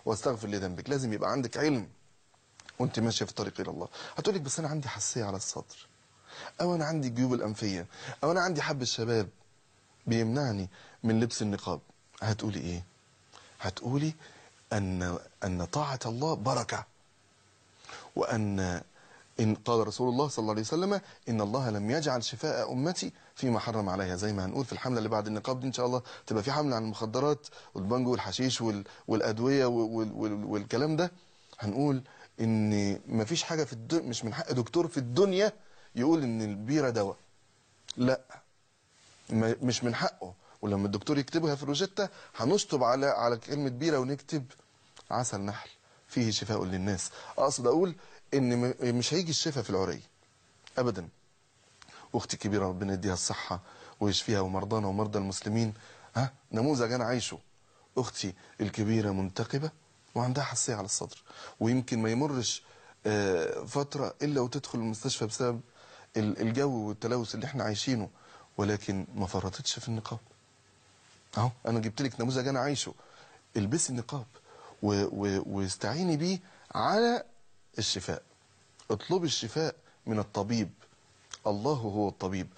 واستغفر لذنبك لازم يبقى عندك علم وانت ماشيه في الطريق الى الله هتقول لك بس انا عندي حساسيه على الصدر او انا عندي جيوب الانفيه او انا عندي حب الشباب بيمنعني من لبس النقاب هتقولي ايه هتقولي ان ان طاعه الله بركه وان إن قال رسول الله صلى الله عليه وسلم إن الله لم يجعل شفاء أمتي فيما حرم عليها زي ما هنقول في الحملة اللي بعد النقاب دي إن شاء الله تبقى في حملة عن المخدرات والبنجو والحشيش وال والأدوية وال وال والكلام ده هنقول إن مفيش حاجة في الدنيا مش من حق دكتور في الدنيا يقول إن البيرة دواء لا ما- مش من حقه ولما الدكتور يكتبها في الروجيتا هنشطب على على كلمة بيرة ونكتب عسل نحل فيه شفاء للناس اقصد اقول ان م- مش هيجي الشفاء في العري ابدا اختي الكبيره ربنا يديها الصحه ويشفيها ومرضانا ومرضى المسلمين ها نموذج انا عايشه اختي الكبيره منتقبه وعندها حساسيه على الصدر ويمكن ما يمرش آه، فتره الا وتدخل المستشفى بسبب ال- الجو والتلوث اللي احنا عايشينه ولكن ما فرطتش في النقاب اهو انا جبت لك نموذج انا عايشه البسي النقاب و- و- واستعيني بيه على الشفاء اطلبي الشفاء من الطبيب الله هو الطبيب